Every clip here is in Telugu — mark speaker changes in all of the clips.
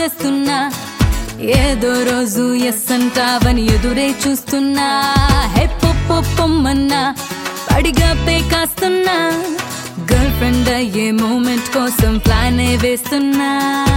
Speaker 1: చేస్తున్నా ఏదో రోజు ఎస్ అంటావని ఎదురే చూస్తున్నా హే పొప్పో పొమ్మన్నా పడిగా పే కాస్తున్నా గర్ల్ ఫ్రెండ్ అయ్యే మూమెంట్ కోసం ప్లాన్ వేస్తున్నా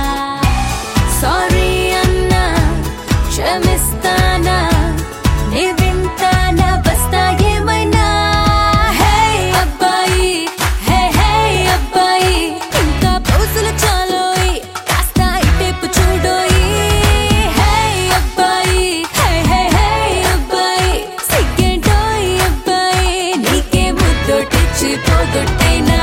Speaker 1: సారీ అన్నా క్షమిస్తానా నీ వింటానా వస్తా ఏమైనా హే అబ్బాయి హే హే అబ్బాయి ఇంకా పౌసులు చాలోయి కాస్త ఇటేపు చూడోయి హే అబ్బాయి హే హే హే అబ్బాయి సిగ్గేంటోయ్ అబ్బాయి నీకే ముద్దొటిచ్చి పోగొట్టేనా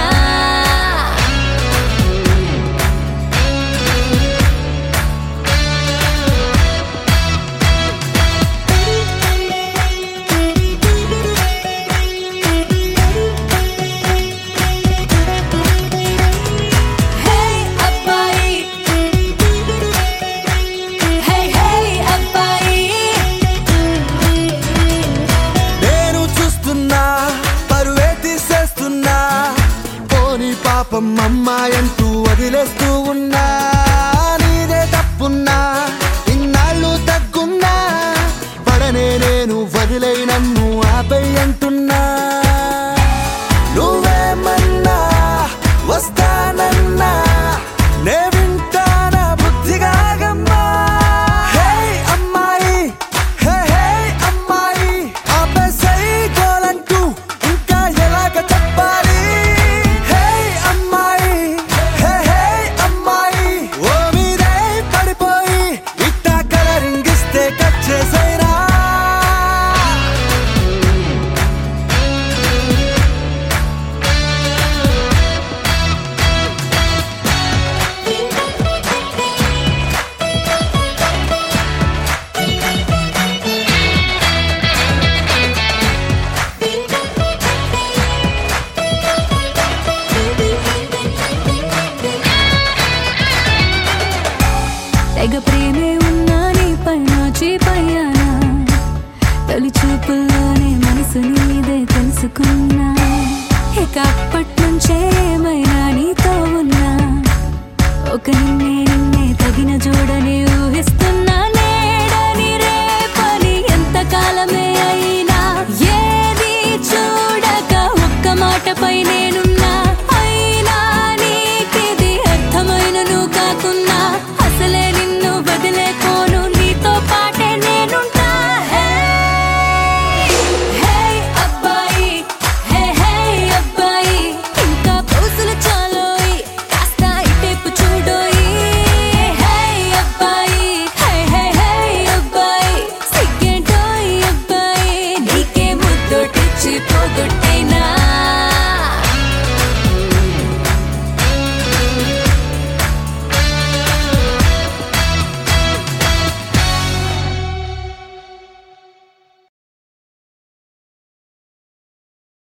Speaker 1: హే అబ్బాయి హే హే అబ్బాయి
Speaker 2: నేను చూస్తున్నా పరువే తీసేస్తున్నా పోని పాపం అమ్మాయంటూ వదిలేస్తూ ఉన్నా నీదే తప్పున్నా ఇన్నాళ్ళు తగ్గున్నా పడనే నేను వదిలై నన్ను ఆపై అంటున్నా